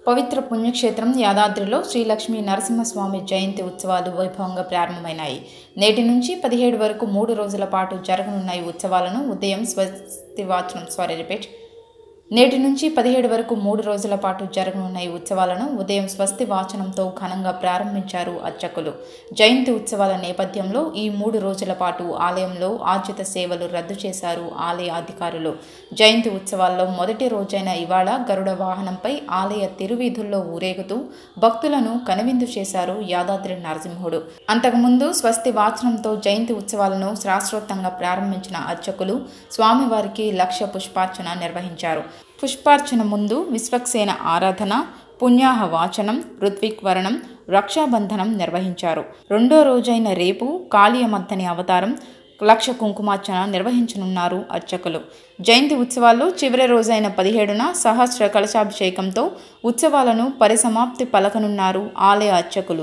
పవిత్ర పుణ్యక్షేత్రం యాదాద్రిలో శ్రీ లక్ష్మీ నరసింహస్వామి జయంతి ఉత్సవాలు వైభవంగా ప్రారంభమైనాయి నేటి నుంచి పదిహేడు వరకు మూడు రోజుల పాటు జరగనున్న ఈ ఉత్సవాలను ఉదయం స్వస్తివాచనం సారీ రిపీట్ నేటి నుంచి పదిహేడు వరకు మూడు రోజుల పాటు జరగనున్న ఈ ఉత్సవాలను ఉదయం స్వస్తి వాచనంతో ఘనంగా ప్రారంభించారు అర్చకులు జయంతి ఉత్సవాల నేపథ్యంలో ఈ మూడు రోజుల పాటు ఆలయంలో ఆర్జిత సేవలు రద్దు చేశారు ఆలయ అధికారులు జయంతి ఉత్సవాల్లో మొదటి రోజైన ఇవాళ గరుడ వాహనంపై ఆలయ తిరువీధుల్లో ఊరేగుతూ భక్తులను కనువిందు చేశారు యాదాద్రి నరసింహుడు అంతకుముందు స్వస్తి వాచనంతో జయంతి ఉత్సవాలను శాస్త్రోక్తంగా ప్రారంభించిన అర్చకులు స్వామివారికి లక్ష పుష్పార్చన నిర్వహించారు పుష్పార్చన ముందు విశ్వక్సేన ఆరాధన పుణ్యాహ వాచనం ఋత్విక్వరణం రక్షాబంధనం నిర్వహించారు రెండో రోజైన రేపు కాళీయమద్దని అవతారం లక్ష కుంకుమార్చన నిర్వహించనున్నారు అర్చకులు జయంతి ఉత్సవాల్లో చివరి రోజైన పదిహేడున సహస్ర కలశాభిషేకంతో ఉత్సవాలను పరిసమాప్తి పలకనున్నారు ఆలయ అర్చకులు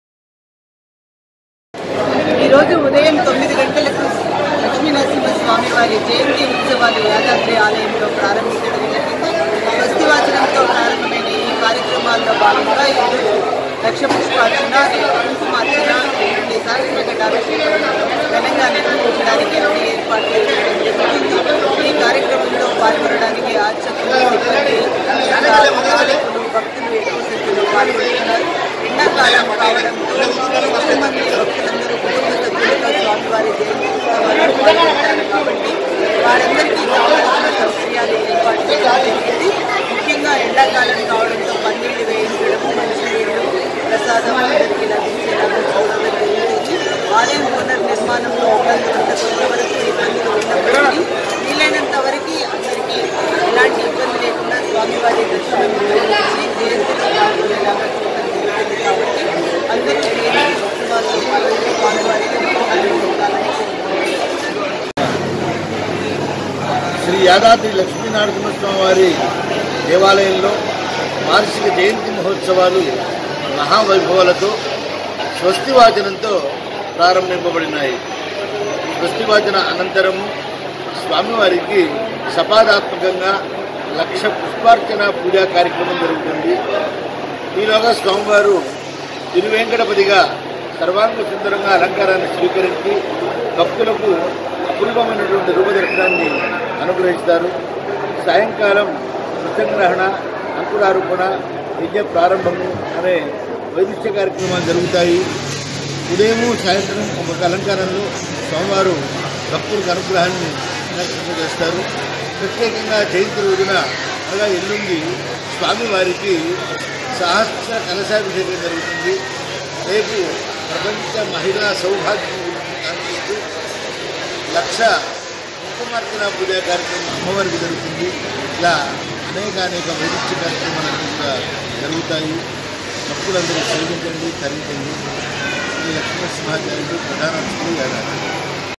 ఈరోజు ఉదయం తొమ్మిది గంటలకు లక్ష్మీ నరసింహస్వామి వారి జయంతి ఉత్సవాలు యాదాద్రి ఆలయంలో ప్రారంభించడం జరిగింది స్వస్తివాచనంతో ప్రారంభమైన ఈ కార్యక్రమాల్లో భాగంగా ఈరోజు లక్ష పుష్పార్చన రేపు కుంకుమార్చన ఎల్లుండి సహస్ర ఘటాభిషేకం ఘనంగా నిర్వహించడానికి అన్ని ఏర్పాట్లు చేయడం జరిగింది ఈ కార్యక్రమంలో పాల్గొనడానికి అర్చకులు సిబ్బంది పాలకులు భక్తులు ఎక్కువ సంఖ్యలో పాల్గొంటున్నారు ఎండాకాలం కావడంతో కొంతమంది భక్తులందరూ కుటుంబ సభ్యులతో స్వామివారి జయంతి ఉత్సవాల్లో పాల్గొంటారు కాబట్టి వారందరికీ కావాల్సిన సౌకర్యాలు ఏర్పాటు చేయడం జరిగింది ముఖ్యంగా ఎండాకాలం కావడంతో పన్నీళ్లు వేయించడం మంచినీళ్ళు ప్రసాదం అందరికీ లభించేలాగా చూడడం జరుగుతుంది ఆలయం పునర్నిర్మాణంలో ఇబ్బందులు ఉన్న కొంతవరకు ఇబ్బందులు ఉన్నప్పటికీ వీలైనంత వరకు అందరికీ ఎలాంటి ఇబ్బంది లేకుండా స్వామివారి దర్శనం నిర్వహించి జయంతిలో పాల్గొనేలాగా చూడడం జరుగుతుంది కాబట్టి అందరూ జయంతి ఉత్సవాల్లో పాల్గొని స్వామివారికి అనుగ్రహాన్ని పొందాలని కోరుకుంటున్నాను శ్రీ యాదాద్రి లక్ష్మీనరసింహస్వామి వారి దేవాలయంలో వార్షిక జయంతి మహోత్సవాలు మహావైభవాలతో స్వస్తివాచనంతో ప్రారంభింపబడినాయి స్వస్తివాచన అనంతరము స్వామివారికి సపాదాత్మకంగా లక్ష పుష్పార్చన పూజా కార్యక్రమం జరుగుతుంది ఈలోగా స్వామివారు తిరువేంకటపతిగా సర్వాంగ సుందరంగా అలంకారాన్ని స్వీకరించి భక్తులకు అపూర్వమైనటువంటి రూపదర్శనాన్ని అనుగ్రహిస్తారు సాయంకాలం వృత్తగ్రహణ అంకురారోపణ యజ్ఞ ప్రారంభము అనే వైదిష్య కార్యక్రమాలు జరుగుతాయి ఉదయము సాయంత్రం ఒక అలంకారంలో స్వామివారు భక్తులకు అనుగ్రహాన్ని చేస్తారు ప్రత్యేకంగా జయంతి రోజున అనగా ఎల్లుండి స్వామివారికి సహస్ర కలశాభిషేకం జరుగుతుంది రేపు ప్రపంచ మహిళా సౌభాగ్యం గురించి కాంక్షిస్తూ లక్ష కుంకుమార్చన పూజా కార్యక్రమం అమ్మవారికి జరుగుతుంది ఇలా అనేక అనేక వైద్య కార్యక్రమాలు కూడా జరుగుతాయి భక్తులందరూ సేవించండి తరించండి శ్రీ లక్ష్మీ సింహాచార్యుడు ప్రధాన అతిథులు యాదాద్రి